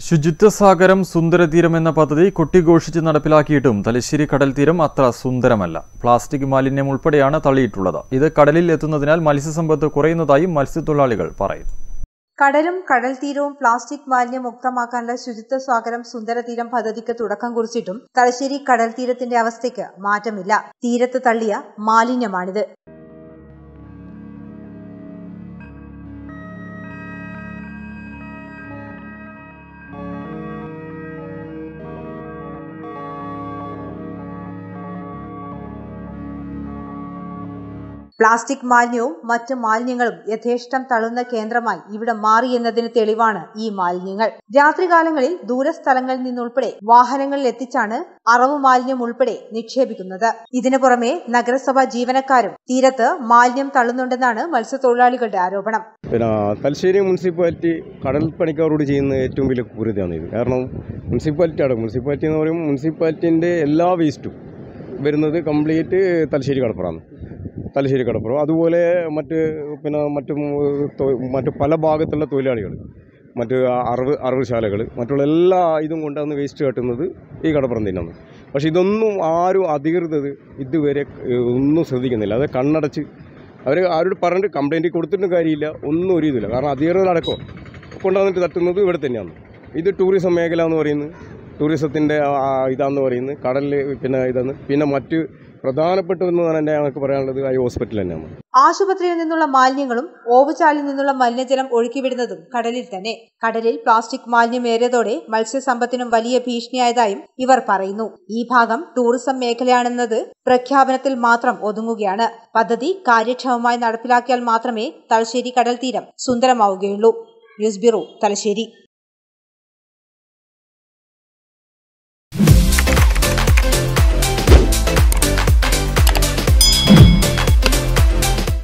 ശുചിത്വ സാഗരം സുന്ദരതീരം എന്ന പദ്ധതി കൊട്ടിഘോഷിച്ച് നടപ്പിലാക്കിയിട്ടും തലശ്ശേരി കടൽ തീരം അത്ര സുന്ദരമല്ല പ്ലാസ്റ്റിക് മാലിന്യം ഉൾപ്പെടെയാണ് തള്ളിയിട്ടുള്ളത് ഇത് കടലിൽ എത്തുന്നതിനാൽ മത്സ്യസമ്പത്ത് കുറയുന്നതായും മത്സ്യത്തൊഴിലാളികൾ പറയുന്നു കടലും കടൽ തീരവും പ്ലാസ്റ്റിക് മാലിന്യം മുക്തമാക്കാനുള്ള ശുചിത്വ സ്വാഗരം സുന്ദരതീരം പദ്ധതിക്ക് തുടക്കം കുറിച്ചിട്ടും തലശ്ശേരി കടൽ തീരത്തിന്റെ അവസ്ഥയ്ക്ക് മാറ്റമില്ല തീരത്ത് തള്ളിയ മാലിന്യമാണിത് പ്ലാസ്റ്റിക് മാലിന്യവും മറ്റ് മാലിന്യങ്ങളും യഥേഷ്ടം തള്ളുന്ന കേന്ദ്രമായി ഇവിടെ മാറി എന്നതിന് തെളിവാണ് ഈ മാലിന്യങ്ങൾ രാത്രികാലങ്ങളിൽ ദൂരസ്ഥലങ്ങളിൽ നിന്നുൾപ്പെടെ വാഹനങ്ങളിൽ എത്തിച്ചാണ് അറവ് മാലിന്യം ഉൾപ്പെടെ നിക്ഷേപിക്കുന്നത് ഇതിനു പുറമെ നഗരസഭാ ജീവനക്കാരും തീരത്ത് മാലിന്യം തള്ളുന്നുണ്ടെന്നാണ് മത്സ്യത്തൊഴിലാളികളുടെ ആരോപണം പിന്നെ തലശ്ശേരി മുനിസിപ്പാലിറ്റി കടൽ പണിക്കാരോട് ചെയ്യുന്ന ഏറ്റവും വലിയ ക്രൂരതയാണ് ഇത് കാരണം മുനിസിപ്പാലിറ്റിയാണ് മുനിസിപ്പാലിറ്റി എന്ന് പറയുമ്പോൾ മുനിസിപ്പാലിറ്റിൻ്റെ എല്ലാ വേസ്റ്റും വരുന്നത് കംപ്ലീറ്റ് തലശ്ശേരി കടപ്പുറമാണ് തലശ്ശേരി കടപ്പുറം അതുപോലെ മറ്റ് പിന്നെ മറ്റ് തൊ- മറ്റ് പല ഭാഗത്തുള്ള തൊഴിലാളികൾ മറ്റ് അറിവ് അറിവുശാലകൾ മറ്റുള്ള എല്ലാ ഇതും കൊണ്ടാണ് വേസ്റ്റ് കെട്ടുന്നത് ഈ കടപ്പുറം തന്നെയാണ് പക്ഷേ ഇതൊന്നും ആരും അധികൃതർ ഇതുവരെ ഏഹ്, ഒന്നും ശ്രദ്ധിക്കുന്നില്ല അത് കണ്ണടച്ച് അവർ ആരോട് പറഞ്ഞിട്ട് കംപ്ലൈൻറ്റ് കൊടുത്തിട്ടും കാര്യമില്ല ഒന്നും ഒരു ഇതില്ല കാരണം അധികൃതർ അടക്കം കൊണ്ടുവന്നിട്ട് തട്ടുന്നത് ഇവിടെ തന്നെയാണ് ഇത് ടൂറിസം മേഖല എന്ന് പറയുന്നത് ടൂറിസത്തിൻ്റെ ഇതാന്ന് പറയുന്നത് കടലിൽ പിന്നെ ഇതാണ് പിന്നെ മറ്റ് പ്രധാനപ്പെട്ടതെന്ന് തന്നെ ഞങ്ങൾക്ക് പറയാനുള്ളത് ഐ ഹോസ്പിറ്റൽ തന്നെയാണ് ആശുപത്രിയിൽ നിന്നുള്ള മാലിന്യങ്ങളും ഓവുചാലിൽ നിന്നുള്ള മലിനജലം ഒഴുക്കിവിടുന്നതും കടലിൽ തന്നെ കടലിൽ പ്ലാസ്റ്റിക് മാലിന്യം ഏറിയതോടെ മത്സ്യസമ്പത്തിനും വലിയ ഭീഷണിയായതായും ഇവർ പറയുന്നു ഈ ഭാഗം ടൂറിസം മേഖലയാണെന്നത് പ്രഖ്യാപനത്തിൽ മാത്രം ഒതുങ്ങുകയാണ് പദ്ധതി കാര്യക്ഷമമായി നടപ്പിലാക്കിയാൽ മാത്രമേ തലശ്ശേരി കടൽ തീരം സുന്ദരമാവുകയുള്ളൂ ന്യൂസ് ബ്യൂറോ തലശ്ശേരി